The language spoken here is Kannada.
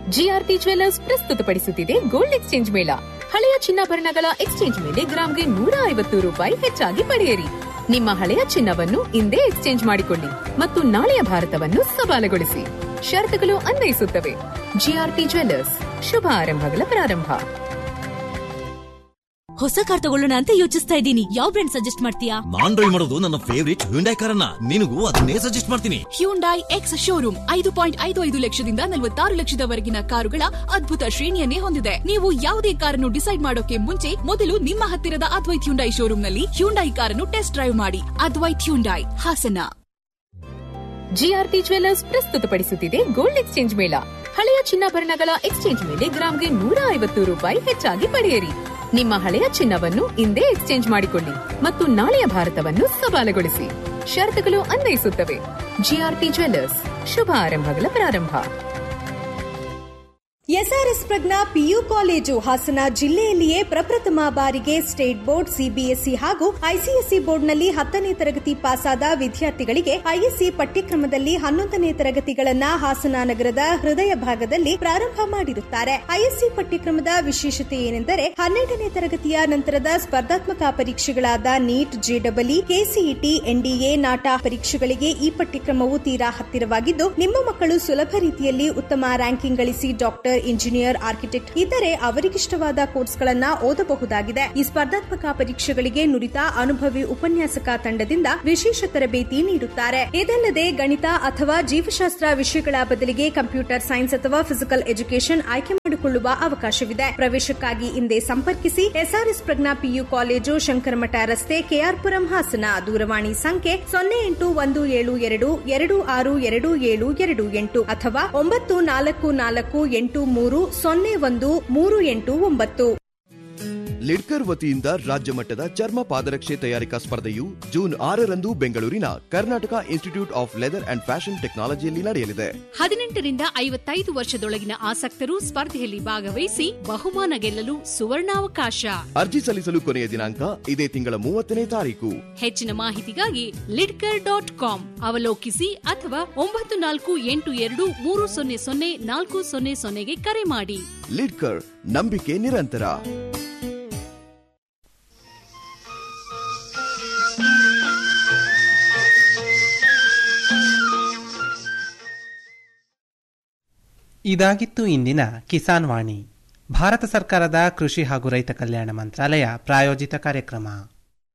ಜಿಆರ್ಟಿ ಜ್ವೆಲ್ಲರ್ಸ್ ಪ್ರಸ್ತುತಪಡಿಸುತ್ತಿದೆ ಗೋಲ್ಡ್ ಎಕ್ಸ್ಚೇಂಜ್ ಮೇಳ ಹಳೆಯ ಚಿನ್ನಾಭರಣಗಳ ಎಕ್ಸ್ಚೇಂಜ್ ಮೇಲೆ ಗ್ರಾಂಗೆ ನೂರ ಐವತ್ತು ರೂಪಾಯಿ ಹೆಚ್ಚಾಗಿ ಪಡೆಯಿರಿ ನಿಮ್ಮ ಹಳೆಯ ಚಿನ್ನವನ್ನು ಇಂದೇ ಎಕ್ಸ್ಚೇಂಜ್ ಮಾಡಿಕೊಳ್ಳಿ ಮತ್ತು ನಾಳೆಯ ಭಾರತವನ್ನು ಸವಾಲುಗೊಳಿಸಿ ಷರತ್ತುಗಳು ಅನ್ವಯಿಸುತ್ತವೆ ಜಿಆರ್ಟಿ ಜ್ವೆಲ್ಲರ್ಸ್ ಶುಭ ಆರಂಭಗಳ ಪ್ರಾರಂಭ ಹೊಸ ಕಾರ್ ತಗೊಳ್ಳೋಣ ಅಂತ ಯೋಚಿಸ್ತಾ ಇದ್ದೀನಿ ಯಾವ ಬ್ರ್ಯಾಂಡ್ ಸಜೆಸ್ಟ್ ಮಾಡ್ತೀಯಾ ನಾನ್ ಡ್ರೈವ್ ಮಾಡೋದು ನನ್ನ ಫೇವರಿಟ್ ಹ್ಯುಂಡೈ ಕಾರನ್ನ ನಿನಗೂ ಅದನ್ನೇ ಸಜೆಸ್ಟ್ ಮಾಡ್ತೀನಿ ಹ್ಯೂಂಡೈ ಎಕ್ಸ್ ಶೋರೂಮ್ ಐದು ಪಾಯಿಂಟ್ ಐದು ಐದು ಲಕ್ಷದಿಂದ ನಲವತ್ತಾರು ಲಕ್ಷದವರೆಗಿನ ಕಾರುಗಳ ಅದ್ಭುತ ಶ್ರೇಣಿಯನ್ನೇ ಹೊಂದಿದೆ ನೀವು ಯಾವುದೇ ಕಾರನ್ನು ಡಿಸೈಡ್ ಮಾಡೋಕೆ ಮುಂಚೆ ಮೊದಲು ನಿಮ್ಮ ಹತ್ತಿರದ ಅದ್ವೈತ್ ಹ್ಯುಂಡೈ ಶೋರೂಮ್ನಲ್ಲಿ ಹ್ಯುಂಡೈ ಕಾರನ್ನು ಟೆಸ್ಟ್ ಡ್ರೈವ್ ಮಾಡಿ ಅದ್ವೈತ್ ಹ್ಯುಂಡೈ ಹಾಸನ ಜಿಆರ್ಟಿ ಜ್ವೆಲ್ಲರ್ಸ್ ಪ್ರಸ್ತುತಪಡಿಸುತ್ತಿದೆ ಗೋಲ್ಡ್ ಎಕ್ಸ್ಚೇಂಜ್ ಮೇಳ ಹಳೆಯ ಚಿನ್ನಾಭರಣಗಳ ಎಕ್ಸ್ಚೇಂಜ್ ಮೇಲೆ ಗ್ರಾಂಗೆ ನೂರ ಐವತ್ತು ರೂಪಾಯಿ ಹೆಚ್ಚಾಗಿ ಪಡೆಯಿರಿ ನಿಮ್ಮ ಹಳೆಯ ಚಿನ್ನವನ್ನು ಇಂದೇ ಎಕ್ಸ್ಚೇಂಜ್ ಮಾಡಿಕೊಳ್ಳಿ ಮತ್ತು ನಾಳೆಯ ಭಾರತವನ್ನು ಸವಾಲುಗೊಳಿಸಿ ಷರತ್ತುಗಳು ಅನ್ವಯಿಸುತ್ತವೆ ಜಿಆರ್ಟಿ ಜ್ವೆಲ್ಲರ್ಸ್ ಶುಭ ಆರಂಭಗಳ ಪ್ರಾರಂಭ SRS Pragna PU college Hassan ಜಿಲ್ಲೆಯಲ್ಲಿಯೇ ಪ್ರಪ್ರಥಮ ಬಾರಿಗೆ ಸ್ಟೇಟ್ ಬೋರ್ಡ್ ಸಿಬಿಎಸ್ಇ ಹಾಗೂ ಐಸಿಎಸ್ಇ ಬೋರ್ಡ್ನಲ್ಲಿ ಹತ್ತನೇ ತರಗತಿ ಪಾಸಾದ ವಿದ್ಯಾರ್ಥಿಗಳಿಗೆ ಐಎಸ್ಸಿ ಪಠ್ಯಕ್ರಮದಲ್ಲಿ ಹನ್ನೊಂದನೇ ತರಗತಿಗಳನ್ನ ಹಾಸನ ನಗರದ ಹೃದಯ ಭಾಗದಲ್ಲಿ ಪ್ರಾರಂಭ ಮಾಡಿರುತ್ತಾರೆ ಐಎಸ್ಸಿ ಪಠ್ಯಕ್ರಮದ ವಿಶೇಷತೆ ಏನೆಂದರೆ ಹನ್ನೆರಡನೇ ತರಗತಿಯ ನಂತರದ ಸ್ಪರ್ಧಾತ್ಮಕ ಪರೀಕ್ಷೆಗಳಾದ ನೀಟ್ ಜೆಡಬ್ಲ್ಇ ಕೆಸಿಇಟಿ ಎನ್ಡಿಎ ನಾಟಾ ಪರೀಕ್ಷೆಗಳಿಗೆ ಈ ಪಠ್ಯಕ್ರಮವು ತೀರಾ ಹತ್ತಿರವಾಗಿದ್ದು ನಿಮ್ಮ ಮಕ್ಕಳು ಸುಲಭ ರೀತಿಯಲ್ಲಿ ಉತ್ತಮ ರ್ಯಾಂಕಿಂಗ್ ಗಳಿಸಿ ಡಾಕ್ಟರ್ ಇಂಜಿನಿಯರ್ ಆರ್ಕಿಟೆಕ್ಟ್ ಇತರೆ ಅವರಿಗಿಷ್ಟವಾದ ಕೋರ್ಸ್ಗಳನ್ನ ಓದಬಹುದಾಗಿದೆ ಈ ಸ್ಪರ್ಧಾತ್ಮಕ ಪರೀಕ್ಷೆಗಳಿಗೆ ನುರಿತ ಅನುಭವಿ ಉಪನ್ಯಾಸಕ ತಂಡದಿಂದ ವಿಶೇಷ ತರಬೇತಿ ನೀಡುತ್ತಾರೆ ಇದಲ್ಲದೆ ಗಣಿತ ಅಥವಾ ಜೀವಶಾಸ್ತ್ರ ವಿಷಯಗಳ ಬದಲಿಗೆ ಕಂಪ್ಯೂಟರ್ ಸೈನ್ಸ್ ಅಥವಾ ಫಿಸಿಕಲ್ ಎಜುಕೇಶನ್ ಆಯ್ಕೆ ಮಾಡಿಕೊಳ್ಳುವ ಅವಕಾಶವಿದೆ ಪ್ರವೇಶಕ್ಕಾಗಿ ಹಿಂದೆ ಸಂಪರ್ಕಿಸಿ SRS Pragna PU college Shankaramath ರಸ್ತೆ ಕೆಆರ್ಪುರಂ ಹಾಸನ ದೂರವಾಣಿ ಸಂಖ್ಯೆ ಸೊನ್ನೆ ಎಂಟು ಒಂದು ಏಳು ಎರಡು ಎರಡು ಆರು ಎರಡು ಏಳು ಎರಡು ಎಂಟು ಅಥವಾ ಒಂಬತ್ತು ನಾಲ್ಕು ನಾಲ್ಕು ಎಂಟು ಮೂರು ಸೊನ್ನೆ ಒಂದು ಮೂರು ಎಂಟು ಒಂಬತ್ತು ಲಿಡ್ಕರ್ ವತಿಯಿಂದ ರಾಜ್ಯ ಮಟ್ಟದ ಚರ್ಮ ಪಾದರಕ್ಷೆ ತಯಾರಿಕಾ ಸ್ಪರ್ಧೆಯು ಜೂನ್ ಆರರಂದು ಬೆಂಗಳೂರಿನ Karnataka institute of leather and fashion ಟೆಕ್ನಾಲಜಿಯಲ್ಲಿ ನಡೆಯಲಿದೆ ಹದಿನೆಂಟರಿಂದ ಐವತ್ತೈದು ವರ್ಷದೊಳಗಿನ ಆಸಕ್ತರು ಸ್ಪರ್ಧೆಯಲ್ಲಿ ಭಾಗವಹಿಸಿ ಬಹುಮಾನ ಗೆಲ್ಲಲು ಸುವರ್ಣಾವಕಾಶ ಅರ್ಜಿ ಸಲ್ಲಿಸಲು ಕೊನೆಯ ದಿನಾಂಕ ಇದೇ ತಿಂಗಳ ಮೂವತ್ತನೇ ತಾರೀಕು ಹೆಚ್ಚಿನ ಮಾಹಿತಿಗಾಗಿ ಲಿಡ್ಕರ್ ಡಾಟ್ ಕಾಮ್ ಅವಲೋಕಿಸಿ ಅಥವಾ ಒಂಬತ್ತು ನಾಲ್ಕು ಎಂಟು ಎರಡು ಮೂರು ಸೊನ್ನೆ ಸೊನ್ನೆ ನಾಲ್ಕು ಸೊನ್ನೆ ಸೊನ್ನೆಗೆ ಕರೆ ಮಾಡಿ ಲಿಡ್ಕರ್ ನಂಬಿಕೆ ನಿರಂತರ ಇದಾಗಿತ್ತು ಇಂದಿನ ಕಿಸಾನ್ ವಾಣಿ ಭಾರತ ಸರ್ಕಾರದ ಕೃಷಿ ಹಾಗೂ ರೈತ ಕಲ್ಯಾಣ ಮಂತ್ರಾಲಯ ಪ್ರಾಯೋಜಿತ ಕಾರ್ಯಕ್ರಮ